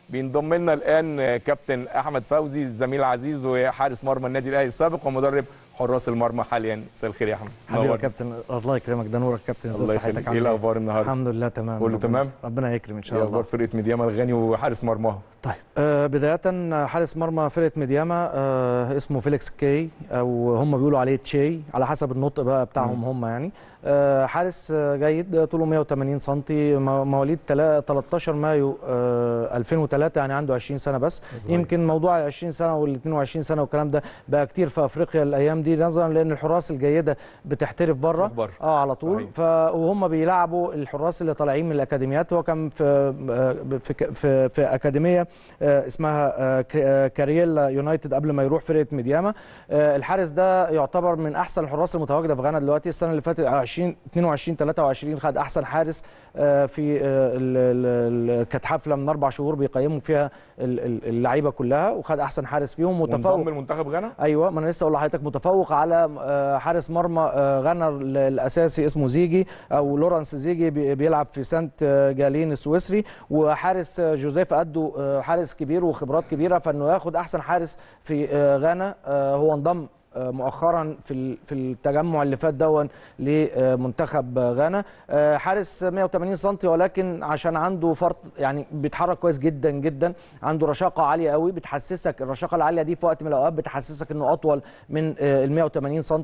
بينضم لنا الان كابتن احمد فوزي الزميل العزيز وحارس مرمى النادي الاهلي السابق ومدرب حراس المرمى حاليا مساء الخير يا احمد حبيبي يا نورنا. كابتن الله يكرمك ده نورك كابتن ازي الله صحتك يخليك عامل ايه الاخبار النهارده الحمد لله تمام كله ربنا- تمام؟ ربنا يكرم ان ايه شاء الله اخبار فرقه ميدياما الغني وحارس مرماها طيب آه بدايه حارس مرمى فرقه ميدياما آه اسمه فيليكس كي او هم بيقولوا عليه تشي على حسب النطق بقى بتاعهم هم يعني آه حارس آه، جيد طوله 180 سم مواليد تلا- 13 مايو آه 2003 يعني عنده 20 سنه بس صغير. يمكن موضوع ال 20 سنه وال 22 سنه والكلام ده بقى كتير في افريقيا الايام دي نظرا لان الحراس الجيده بتحترف بره بره. اه على طول صحيح. ف وهم بيلعبوا الحراس اللي طالعين من الاكاديميات هو كان في آه، في ك- في, في اكاديميه آه، اسمها آه، ك- آه، كارييلا يونايتد قبل ما يروح فرقه ميدياما آه، الحارس ده يعتبر من احسن الحراس المتواجده في غانا دلوقتي السنه اللي فاتت 20 22 23 خد احسن حارس آه، في آه، ال- ال- ال- كانت حفله من اربع شهور بيقيموا فيها ال- ال- اللعيبه كلها وخد احسن حارس فيهم متفوق وانضم لمنتخب غانا ايوه ما انا لسه اقول لحضرتك متفوق على آه، حارس مرمى آه، غانا ال- الاساسي اسمه زيجي او لورانس زيجي بي- بيلعب في سانت آه، جالين السويسري وحارس آه، جوزيف ادو آه، حارس كبير وخبرات كبيره فانه ياخد احسن حارس في آه، غانا آه، هو انضم آه، مؤخرا في ال- في التجمع اللي فات دون لمنتخب غانا آه، حارس 180 سم ولكن عشان عنده فرط يعني بيتحرك كويس جدا جدا عنده رشاقه عاليه قوي بتحسسك الرشاقه العاليه دي في وقت من الاوقات بتحسسك انه اطول من آه، ال 180 سم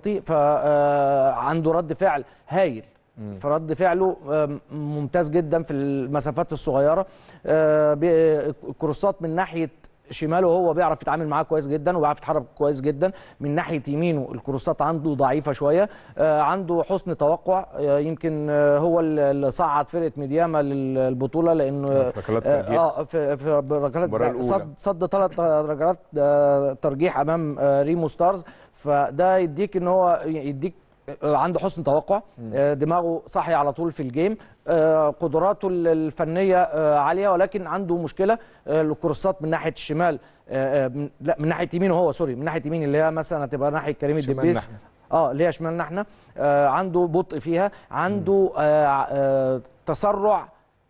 فعنده رد فعل هايل فرد فعله آم، ممتاز جدا في المسافات الصغيره آه، بي- الكروسات من ناحيه شماله هو بيعرف يتعامل معاه كويس جدا وبيعرف يتحرك كويس جدا من ناحيه يمينه الكروسات عنده ضعيفه شويه آه، عنده حسن توقع آه، يمكن آه، هو اللي صعد فرقه ميدياما للبطوله لانه في ركلات اه ترجيح. آه، في في ركلات المباراة الأولى. صد صد ثلاث ركلات آه، ترجيح امام آه، ريمو ستارز فده يديك ان هو يديك آه، عنده حسن توقع آه، دماغه صاحي على طول في الجيم آه، قدراته ال- الفنيه آه، عاليه ولكن عنده مشكله آه، الكورسات من ناحيه الشمال آه، آه، من- لا من ناحيه يمينه هو سوري من ناحيه يمين اللي هي مثلا هتبقى ناحيه كريم شمالنا الدبيس احنا. اه اللي هي شمالنا احنا آه عنده بطء فيها عنده آه آه تسرع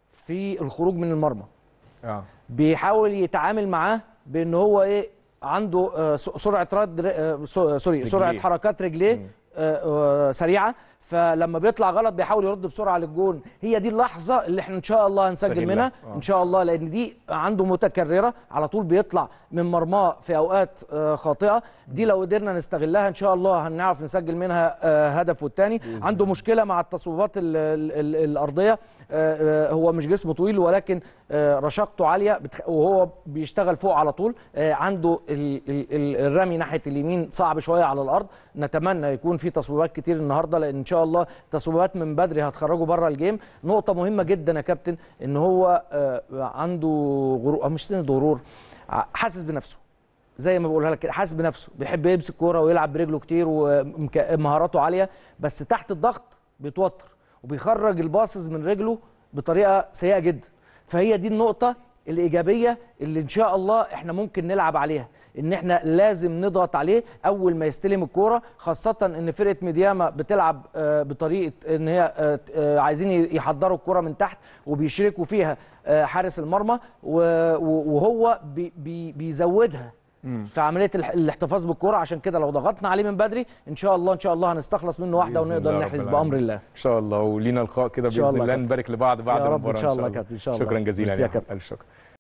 في الخروج من المرمى اه بيحاول يتعامل معاه بان هو ايه عنده آه، س- سرعه رد آه، سو- سوري سرعه رجليه. حركات رجليه آه، آه، سريعه فلما بيطلع غلط بيحاول يرد بسرعه للجون هي دي اللحظه اللي احنا ان شاء الله هنسجل نستغلها. منها آه. ان شاء الله لان دي عنده متكرره على طول بيطلع من مرماه في اوقات آه، خاطئه دي لو قدرنا نستغلها ان شاء الله هنعرف نسجل منها آه، هدف والتاني عنده مشكله مع التصويبات ال ال ال الارضيه آه، آه، هو مش جسمه طويل ولكن آه، رشاقته عاليه بتخ- وهو بيشتغل فوق على طول آه، عنده ال- ال- ال- الرمي ناحيه اليمين صعب شويه على الارض نتمنى يكون في تصويبات كتير النهارده لان ان شاء الله تصويبات من بدري هتخرجه بره الجيم نقطه مهمه جدا يا كابتن ان هو آه، عنده غرور أو مش سند غرور ع- حاسس بنفسه زي ما بقولها لك كده حاسس بنفسه بيحب يمسك كوره ويلعب برجله كتير ومهاراته عاليه بس تحت الضغط بيتوتر وبيخرج الباصز من رجله بطريقه سيئه جدا فهي دي النقطه الايجابيه اللي ان شاء الله احنا ممكن نلعب عليها ان احنا لازم نضغط عليه اول ما يستلم الكوره خاصه ان فرقه ميدياما بتلعب آه، بطريقه ان هي آه، آه، عايزين يحضروا الكوره من تحت وبيشركوا فيها آه، حارس المرمى و- و- وهو بي- بي- بيزودها في عمليه الاح- الاحتفاظ بالكوره عشان كده لو ضغطنا عليه من بدري ان شاء الله ان شاء الله هنستخلص منه واحده بإذن ونقدر الله رب نحرز العالمين. بامر الله ان شاء الله ولينا لقاء كده إن شاء باذن الله الله كابتن. نبارك لبعض بعد يا رب المباراه إن شاء الله كابتن، إن شاء الله. شكرا جزيلا ميرسي يا يا كابتن. الف شكر